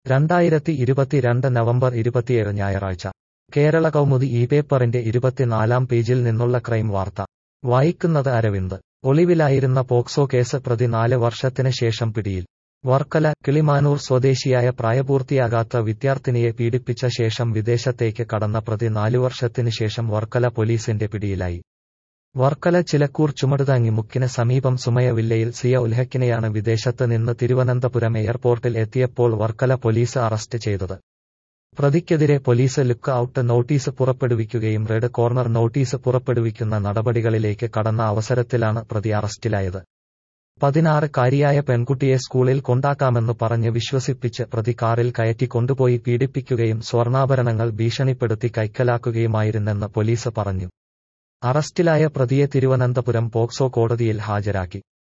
രണ്ടായിരത്തി ഇരുപത്തിരണ്ട് നവംബർ ഇരുപത്തിയേഴ് ഞായറാഴ്ച കേരള കൗമുദി ഈ പേപ്പറിന്റെ ഇരുപത്തിനാലാം പേജിൽ നിന്നുള്ള ക്രൈം വാർത്ത വായിക്കുന്നത് അരവിന്ദ് ഒളിവിലായിരുന്ന പോക്സോ കേസ് പ്രതി നാല് വർഷത്തിന് ശേഷം പിടിയിൽ വർക്കല കിളിമാനൂർ സ്വദേശിയായ പ്രായപൂർത്തിയാകാത്ത വിദ്യാർത്ഥിനിയെ പീഡിപ്പിച്ച ശേഷം വിദേശത്തേക്ക് കടന്ന പ്രതി നാലു വർഷത്തിനു ശേഷം വർക്കല പോലീസിന്റെ പിടിയിലായി വർക്കല ചിലക്കൂർ ചുമടുതാങ്ങി മുക്കിന് സമീപം സുമയവില്ലയിൽ സിയ ഉൽഹക്കിനെയാണ് വിദേശത്ത് നിന്ന് തിരുവനന്തപുരം എയർപോർട്ടിൽ എത്തിയപ്പോൾ വർക്കല പോലീസ് അറസ്റ്റ് ചെയ്തത് പ്രതിക്കെതിരെ പോലീസ് ലുക്ക് ഔട്ട് നോട്ടീസ് പുറപ്പെടുവിക്കുകയും റെഡ് കോർണർ നോട്ടീസ് പുറപ്പെടുവിക്കുന്ന നടപടികളിലേക്ക് കടന്ന അവസരത്തിലാണ് പ്രതി അറസ്റ്റിലായത് പതിനാറ് കാരിയായ പെൺകുട്ടിയെ സ്കൂളിൽ കൊണ്ടാക്കാമെന്ന് പറഞ്ഞ് വിശ്വസിപ്പിച്ച് പ്രതി കാറിൽ കയറ്റി കൊണ്ടുപോയി പീഡിപ്പിക്കുകയും സ്വർണ്ണാഭരണങ്ങൾ ഭീഷണിപ്പെടുത്തി കൈക്കലാക്കുകയുമായിരുന്നെന്ന് പോലീസ് പറഞ്ഞു അറസ്റ്റിലായ പ്രതിയെ തിരുവനന്തപുരം പോക്സോ കോടതിയിൽ ഹാജരാക്കി